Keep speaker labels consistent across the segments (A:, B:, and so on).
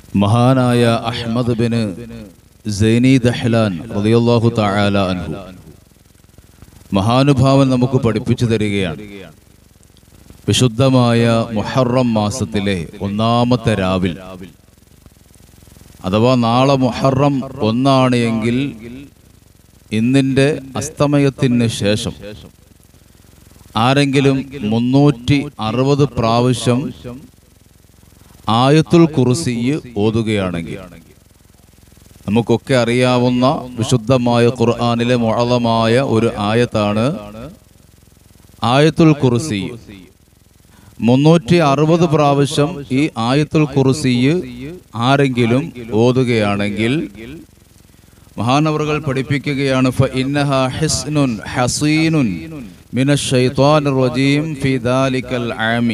A: മഹാനായ Ahmad bin സൈനി ദഹ്ലാൻ റളിയല്ലാഹു തആല അൻഹു മഹാനുഭാവൻ നമുക്ക് പഠിപ്പിച്ചു തരികയാണ് വിശുദ്ധമായ മുഹറം മാസത്തിലെ ഒന്നാമത്തെ രാവിൽ അഥവാ നാളെ മുഹറം ഒന്നാണ് എങ്കിൽ ഇന്നിന്റെ അസ്തമയത്തിന് ശേഷം ആരെങ്കിലും മുന്നൂറ്റി അറുപത് പ്രാവശ്യം ആയത്തുൽ കുറിസി ഓതുകയാണെങ്കിൽ നമുക്കൊക്കെ അറിയാവുന്ന വിശുദ്ധമായ ഖുർആാനിലെ മുഴലമായ ഒരു ആയത്താണ് ആയത്തുൽ കുറിസി മുന്നൂറ്റി അറുപത് പ്രാവശ്യം ഈ ആയത്തുൽ കുറിസി ആരെങ്കിലും ഓതുകയാണെങ്കിൽ മഹാനവറുകൾ പഠിപ്പിക്കുകയാണ് ഫ ഇന്നഹ ഹിസ്നുൻ ഹസീനുൻ മിനശ് ശൈത്വാനിർ റജീം ഫി ദാലിക്കൽ ആമി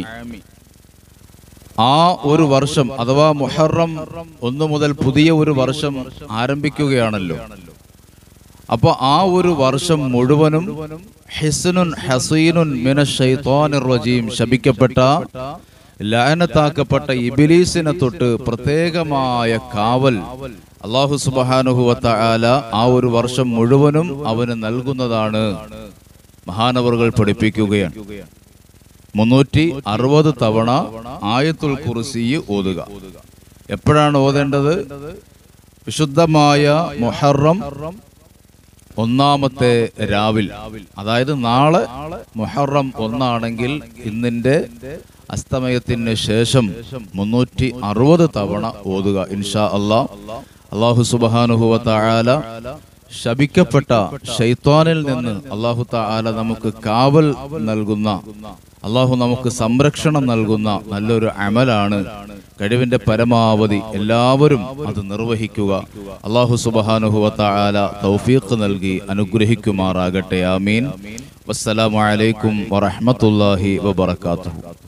A: ആ ഒരു വർഷം അഥവാ മുഹറം ഒന്ന് മുതൽ പുതിയ ഒരു വർഷം ആരംഭിക്കുകയാണല്ലോ അപ്പൊ ആ ഒരു വർഷം മുഴുവനും ഹിസ്നുൻ ഹസീനുൻ മിനശ് ശൈത്വാനിർ റജീം ശപിക്കപ്പെട്ട ലാനത്താക്കപ്പെട്ട ഇബിലീസിനെ തൊട്ട് പ്രത്യേകമായ കാവൽ അള്ളാഹു സുബാനുഹുവത്ത ആല ആ ഒരു വർഷം മുഴുവനും അവന് നൽകുന്നതാണ് മഹാനവറുകൾ പഠിപ്പിക്കുകയാണ് മുന്നൂറ്റി അറുപത് തവണ ആയത്തുൽ കുറിസി ഓതുക എപ്പോഴാണ് ഓതേണ്ടത് വിശുദ്ധമായ മുഹറം ഒന്നാമത്തെ രാവിൽ അതായത് നാളെ മുഹറം ഒന്നാണെങ്കിൽ ഇന്നിന്റെ അസ്തമയത്തിന് ശേഷം മുന്നൂറ്റി അറുപത് തവണ ഓതുക ഇൻഷാ അള്ളാ അള്ളാഹു സുബാനുഹുവ താല ശപിക്കപ്പെട്ട ഷൈത്വാനിൽ നിന്ന് അള്ളാഹു താല നമുക്ക് കാവൽ നൽകുന്ന അള്ളാഹു നമുക്ക് സംരക്ഷണം നൽകുന്ന നല്ലൊരു അമലാണ് കഴിവിന്റെ പരമാവധി എല്ലാവരും അത് നിർവഹിക്കുക അള്ളാഹു സുബാനുഹുവ താല തൗഫീഖ് നൽകി അനുഗ്രഹിക്കുമാറാകട്ടെ ആമീൻ വസ്സലാമലൈക്കും വറഹമത്തല്ലാഹി വബർക്കാത്തു